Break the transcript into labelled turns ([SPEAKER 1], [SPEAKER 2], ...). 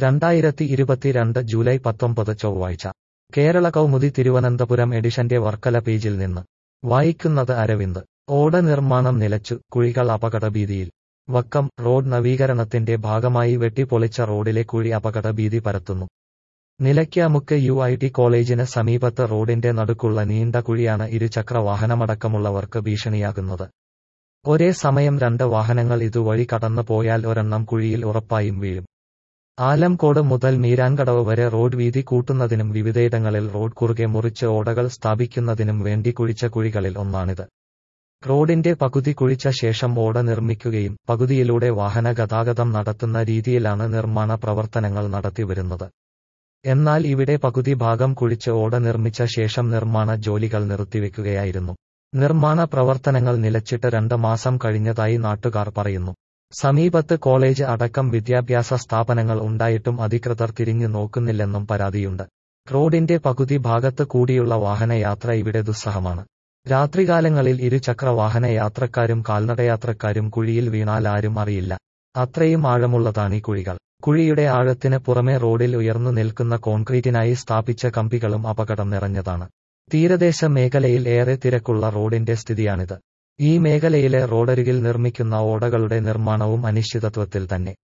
[SPEAKER 1] രണ്ടായിരത്തി ഇരുപത്തിരണ്ട് ജൂലൈ പത്തൊമ്പത് ചൊവ്വാഴ്ച കേരള കൗമുദി തിരുവനന്തപുരം എഡിഷന്റെ വർക്കല പേജിൽ നിന്ന് വായിക്കുന്നത് അരവിന്ദ് ഓട നിർമ്മാണം നിലച്ചു കുഴികൾ അപകടഭീതിയിൽ വക്കം റോഡ് നവീകരണത്തിന്റെ ഭാഗമായി വെട്ടിപ്പൊളിച്ച റോഡിലെ കുഴി അപകടഭീതി പരത്തുന്നു നിലയ്ക്കാമുക്ക് യു ഐ ടി കോളേജിന് സമീപത്ത് റോഡിന്റെ നടുക്കുള്ള നീണ്ട കുഴിയാണ് ഇരുചക്ര വാഹനമടക്കമുള്ളവർക്ക് ഭീഷണിയാകുന്നത് ഒരേ സമയം രണ്ട് വാഹനങ്ങൾ ഇതുവഴി കടന്നു പോയാൽ ഒരെണ്ണം കുഴിയിൽ ഉറപ്പായും വീഴും ആലംകോട് മുതൽ മീരാൻകടവ് വരെ റോഡ് വീതി കൂട്ടുന്നതിനും വിവിധയിടങ്ങളിൽ റോഡ് കുറുകെ മുറിച്ച് ഓടകൾ സ്ഥാപിക്കുന്നതിനും വേണ്ടി കുഴിച്ച കുഴികളിൽ ഒന്നാണിത് റോഡിന്റെ പകുതി കുഴിച്ച ശേഷം ഓട നിർമ്മിക്കുകയും പകുതിയിലൂടെ വാഹന ഗതാഗതം നടത്തുന്ന രീതിയിലാണ് നിർമ്മാണ പ്രവർത്തനങ്ങൾ നടത്തിവരുന്നത് എന്നാൽ ഇവിടെ പകുതി ഭാഗം കുഴിച്ച് ഓട നിർമ്മിച്ച ശേഷം നിർമ്മാണ ജോലികൾ നിർത്തിവെക്കുകയായിരുന്നു നിർമ്മാണ പ്രവർത്തനങ്ങൾ നിലച്ചിട്ട് രണ്ട് മാസം കഴിഞ്ഞതായി നാട്ടുകാർ പറയുന്നു സമീപത്ത് കോളേജ് അടക്കം വിദ്യാഭ്യാസ സ്ഥാപനങ്ങൾ ഉണ്ടായിട്ടും അധികൃതർ തിരിഞ്ഞു നോക്കുന്നില്ലെന്നും പരാതിയുണ്ട് റോഡിന്റെ പകുതി ഭാഗത്ത് കൂടിയുള്ള വാഹനയാത്ര ഇവിടെ ദുസ്സഹമാണ് രാത്രികാലങ്ങളിൽ ഇരുചക്ര വാഹന യാത്രക്കാരും കാൽനടയാത്രക്കാരും കുഴിയിൽ വീണാൽ ആരും അറിയില്ല അത്രയും ആഴമുള്ളതാണ് ഈ കുഴികൾ കുഴിയുടെ ആഴത്തിന് പുറമെ റോഡിൽ ഉയർന്നു നിൽക്കുന്ന കോൺക്രീറ്റിനായി സ്ഥാപിച്ച കമ്പികളും അപകടം നിറഞ്ഞതാണ് തീരദേശ മേഖലയിൽ ഏറെ തിരക്കുള്ള റോഡിന്റെ സ്ഥിതിയാണിത് ഈ മേഖലയിലെ റോഡരികിൽ നിർമ്മിക്കുന്ന ഓടകളുടെ നിർമ്മാണവും അനിശ്ചിതത്വത്തിൽ തന്നെ